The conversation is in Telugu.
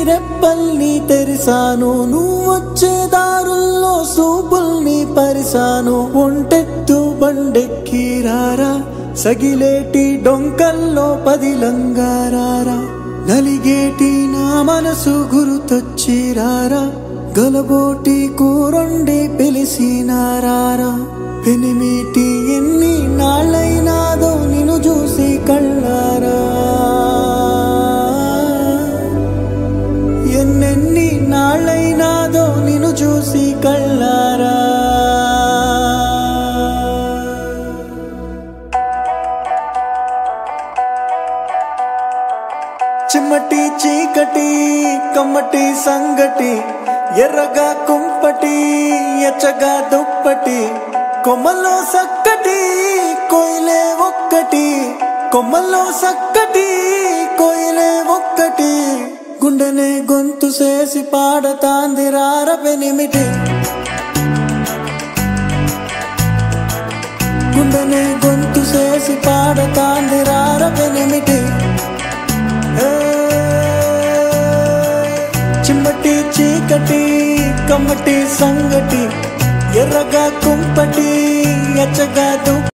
రెప్పల్ని తెరిసాను నువ్వు వచ్చే దారుల్లో సూపుల్ని పరిసాను ఒంటెత్తు బండెక్కి రారా సగిలేటి డొంకల్లో పదిలంగారారా నలిగేటి నా మనసు గురుతొచ్చి రారా గలబోటి కూరొండి పిలిసినారారా పెనిమిటి ఎన్ని నాళ్ళైనాదో నిన్ను చూసి కళ్ళారా ఎన్నెన్ని నాళ్ళైనాదో నిన్ను చూసి కళ్ళారా చిమ్మటి చీకటి కమ్మటి సంగటి ఎర్రగా కుంపటి ఎచ్చగా దుప్పటి కొమ్మల్లో సక్కటి కోయిలే ఒక్కటి కొమ్మల్లో సక్కటి కోయిలే ఒక్కటి గుండెనే గొంతు చేసి పాడతాంది రార పెనిమిటి గుండెనే గొంతు చేసి పాడతాంది రార పెనిమిటి ఏ, చిమ్మటి చీకటి కమ్మటి సంగటి ఎర్రగా కుంపటి ఎచ్చగా దుప్పటి